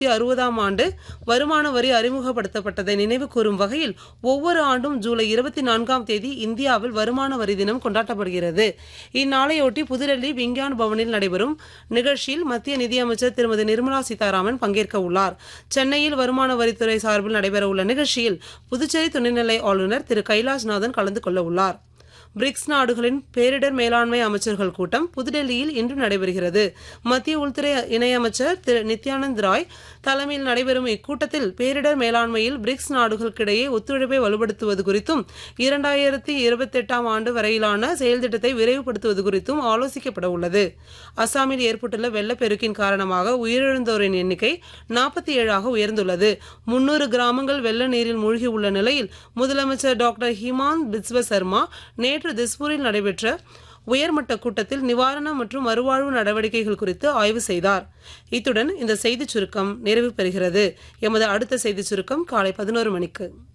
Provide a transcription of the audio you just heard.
அறுபதாம் ஆண்டு வருமான வரி அறிமுகப்படுத்தப்பட்டதை நினைவு கூறும் வகையில் ஒவ்வொரு ஆண்டும் ஜூலை இருபத்தி நான்காம் தேதி இந்தியாவில் வருமான வரி தினம் கொண்டாடப்படுகிறது இந்நாளையொட்டி புதுடெல்லி விஞ்ஞான் பவனில் நடைபெறும் நிகழ்ச்சியில் மத்திய நிதியமைச்சர் திருமதி நிர்மலா சீதாராமன் பங்கேற்க உள்ளார் சென்னையில் வருமான வரித்துறை சார்பில் நடைபெறவுள்ள நிகழ்ச்சியில் புதுச்சேரி துணைநிலை ஆளுநர் திரு கைலாஷ்நாதன் கலந்து கொள்ள உள்ளார் பிரிக்ஸ் நாடுகளின் பேரிடர் மேலாண்மை அமைச்சர்கள் கூட்டம் புதுடெல்லியில் இன்று நடைபெறுகிறது மத்திய உள்துறை இணையமைச்சர் திரு நித்யானந்த் ராய் தலைமையில் நடைபெறும் இக்கூட்டத்தில் பேரிடர் மேலாண்மையில் பிரிக்ஸ் நாடுகளுக்கிடையே ஒத்துழைப்பை வலுப்படுத்துவது குறித்தும் இரண்டாயிரத்தி இருபத்தெட்டாம் ஆண்டு வரையிலான செயல்திட்டத்தை விரைவுபடுத்துவது குறித்தும் ஆலோசிக்கப்பட உள்ளது அசாமில் ஏற்பட்டுள்ள வெள்ளப்பெருக்கின் காரணமாக உயிரிழந்தோரின் எண்ணிக்கை நாற்பத்தி ஏழாக உயர்ந்துள்ளது முன்னூறு கிராமங்கள் வெள்ள நீரில் மூழ்கியுள்ள நிலையில் முதலமைச்சர் டாக்டர் ஹிமாந்த் பிஸ்வ சர்மா நேற்று திஸ்பூரில் நடைபெற்ற உயர்மட்ட கூட்டத்தில் நிவாரணம் மற்றும் மறுவாழ்வு நடவடிக்கைகள் குறித்து ஆய்வு செய்தார் இத்துடன் இந்த செய்திச் சுருக்கம் நிறைவு பெறுகிறது எமது அடுத்த செய்திச் சுருக்கம் காலை பதினோரு மணிக்கு